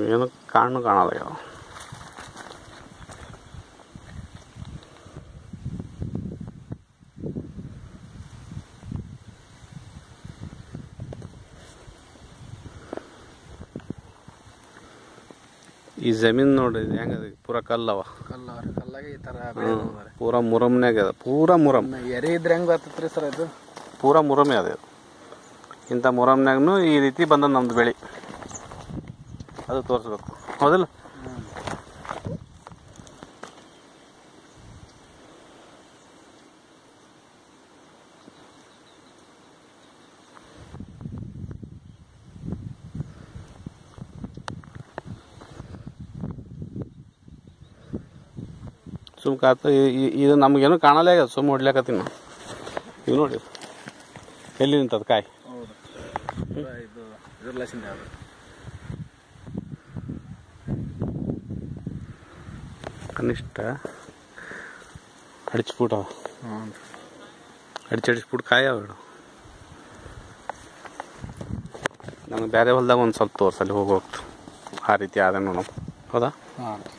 ಏನು ಕಾಣು ಕಾಣಲ್ಲ ಯಾವ ಈ ಜಮೀನ್ ನೋಡ್ರಿ ಇದು ಹೆಂಗದ ಪೂರ ಕಲ್ಲವ ಕಲ್ಲ ಕಲ್ಲಾಗೆ ಈ ಥರ ಹ್ಮ್. ಪೂರ ಮುರಮ್ನ್ಯಾಗ ಅದ ಪೂರ ಮುರಮ್ ಎರೆ ಇದ್ರೆ ಹೆಂಗ್ ಬರ್ತೈತ್ರಿ ಸರ್ ಇದು ಪೂರ ಮುರಮೆ ಅದ ಇದು ಇಂಥ ಮುರಮ್ನ್ಯಾಗನು ಈ ರೀತಿ ಬಂದ ನಮ್ದು ಬೆಳೆ ಅದು ತೋರಿಸ್ಬೇಕು ಹೌದಿಲ್ಲ ಸುಮ್ ಕಾತ ಇ- ಇ- ಇದು ನಮಗೇನು ಕಾಣಲೇ ಆಗ್ಯದ ಸುಮ್ಮ ಹೊಡ್ಲಿಕತ್ತೀನಿ ನಾವು ಈಗ ನೋಡಿ ಎಲ್ಲಿ ನಿಂತದ ಕಾಯಿ ಹೌದು ಇದು ಇದ್ರ ಲಸಿಂದ ಅದು ಕನಿಷ್ಠ ಅಡಿಚ್ ಫೂಟ್ ಅವ ಹ್ಞೂ ಅಡಿಚ್ ಅಡಿಚ್ ಫೂಟ್ ಕಾಯಿ ಅವ ನನಗೆ ಬೇರೆ ಹೊಲ್ದಾಗ ಒಂದು ಸ್ವಲ್ಪ ತೋರ್ಸಲ್ಲಿ ಹೋಗಿ ಹೋಗ್ತು ಆ ರೀತಿ ಆದ ನೋಡಮ್ ಹೌದಾ ಹಾಂ